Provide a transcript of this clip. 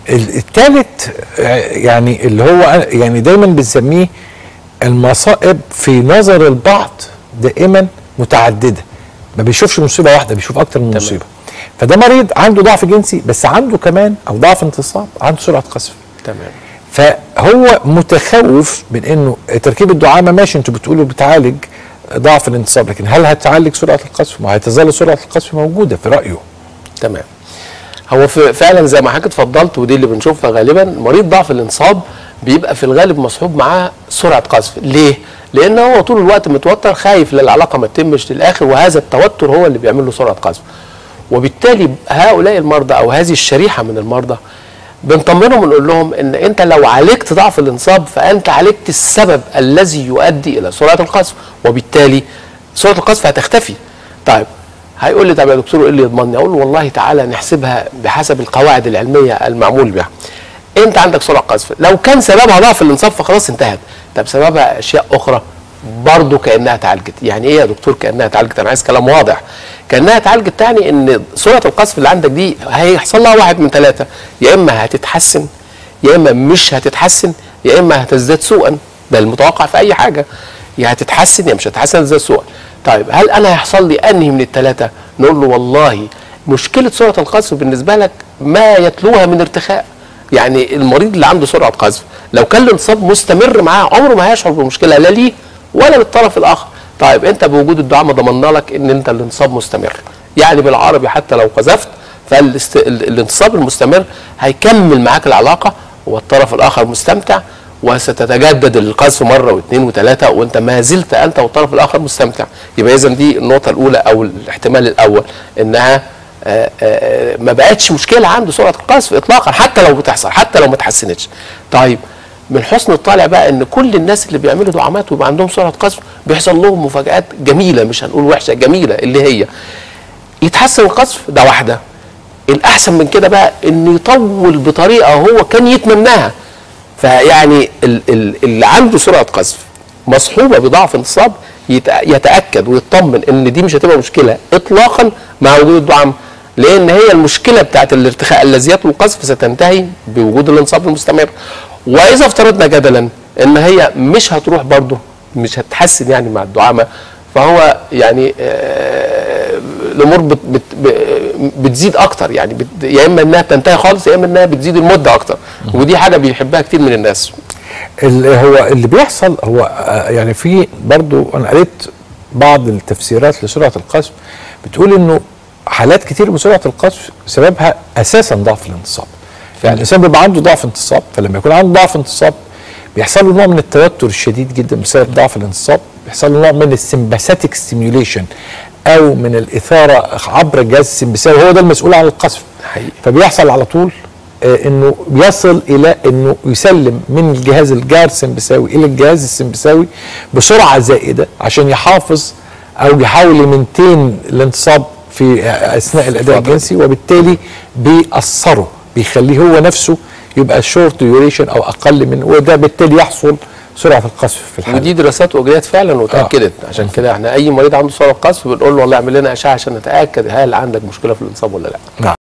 الثالث يعني اللي هو يعني دايما بنسميه المصائب في نظر البعض دائما متعدده ما بيشوفش مصيبه واحده بيشوف اكتر من تمام. مصيبه فده مريض عنده ضعف جنسي بس عنده كمان او ضعف انتصاب عنده سرعه قذف تمام فهو متخوف من انه تركيب الدعامه ماشي انتوا بتقولوا بتعالج ضعف الانتصاب لكن هل هتعالج سرعه القذف؟ ما هتظل سرعه القذف موجوده في رايه تمام هو في فعلا زي ما حضرتك اتفضلت ودي اللي بنشوفها غالبا مريض ضعف الانصاب بيبقى في الغالب مصحوب معاه سرعه قذف ليه لان هو طول الوقت متوتر خايف لا العلاقه ما تتمش للاخر وهذا التوتر هو اللي بيعمل له سرعه قذف وبالتالي هؤلاء المرضى او هذه الشريحه من المرضى بنطمنهم ونقول لهم ان انت لو عالجت ضعف الانصاب فانت عالجت السبب الذي يؤدي الى سرعه القذف وبالتالي سرعه القذف هتختفي طيب هيقول لي طب يا دكتور ايه اللي يضمنني اقول له والله تعالى نحسبها بحسب القواعد العلميه المعمول بها انت عندك سرعه قذف لو كان سببها ضعف الانصاب فخلاص انتهت طب سببها اشياء اخرى برضه كانها اتعالجت يعني ايه يا دكتور كانها اتعالجت انا عايز كلام واضح كانها اتعالجت تعني ان سرعه القذف اللي عندك دي هيحصل لها واحد من ثلاثه يا اما هتتحسن يا اما مش هتتحسن يا اما هتزداد سوءا ده المتوقع في اي حاجه يا هتتحسن يا مش هتتحسن هتزداد سوءا طيب هل انا هيحصل لي انهي من الثلاثه نقول له والله مشكله سرعه القذف بالنسبه لك ما يتلوها من ارتخاء يعني المريض اللي عنده سرعه قذف لو كان الانصاب مستمر معاه عمره ما هيشعر بمشكله لا ليه ولا للطرف الاخر طيب انت بوجود الدعامه ضمننا لك ان انت الانصاب مستمر يعني بالعربي حتى لو قذفت فالانتصاب المستمر هيكمل معاك العلاقه والطرف الاخر مستمتع وستتجدد القذف مره واثنين وثلاثه وانت ما زلت انت والطرف الاخر مستمتع يبقى اذا دي النقطه الاولى او الاحتمال الاول انها آآ آآ ما بقتش مشكله عنده سرعه القذف اطلاقا حتى لو بتحصل حتى لو ما اتحسنتش طيب من حسن الطالع بقى ان كل الناس اللي بيعملوا دعامات ويبقى عندهم سرعه قذف بيحصل لهم مفاجات جميله مش هنقول وحشه جميله اللي هي يتحسن القذف ده واحده الاحسن من كده بقى انه يطول بطريقه هو كان يتمناها فيعني ال- ال- اللي عنده سرعه قذف مصحوبه بضعف انتصاب يتأ- يتاكد ويطمن ان دي مش هتبقى مشكله اطلاقا مع وجود الدعامه لان هي المشكله بتاعت الارتخاء الذي يطلب القذف ستنتهي بوجود الانصاب المستمر واذا افترضنا جدلا ان هي مش هتروح برضه مش هتتحسن يعني مع الدعامه فهو يعني آه، الامور بت بت ب- بتزيد اكتر يعني بت يا اما انها بتنتهي خالص يا اما انها بتزيد المده اكتر ودي حاجه بيحبها كتير من الناس اللي هو اللي بيحصل هو آه، يعني في برضو انا قريت بعض التفسيرات لسرعه القذف بتقول انه حالات كتير من سرعه القذف سببها اساسا ضعف الانتصاب يعني الانسان بيبقى عنده ضعف انتصاب فلما يكون عنده ضعف انتصاب بيحصل له نوع من التوتر الشديد جدا بسبب ضعف الانتصاب بيحصل له نوع من السمباثيك ستيميوليشن او من الاثاره عبر الجهاز السمبثاوي هو ده المسؤول عن القذف حقيقي. فبيحصل على طول آه، انه يصل الى انه يسلم من الجهاز الجار السمبثاوي الى الجهاز السمبثاوي بسرعه زائده عشان يحافظ او يحاول يمنتين الانتصاب في آه، اثناء الاداء الجنسي وبالتالي بيأثره بيخليه هو نفسه يبقى شورت ديوريشن او اقل من وده بالتالي يحصل سرعه القذف في الحاله ودي دراسات واجريت فعلا وتاكدت عشان كده احنا اي مريض عنده سرعه قذف بنقول له والله اعمل لنا اشعه عشان نتاكد هل عندك مشكله في الانصاب ولا لا نعم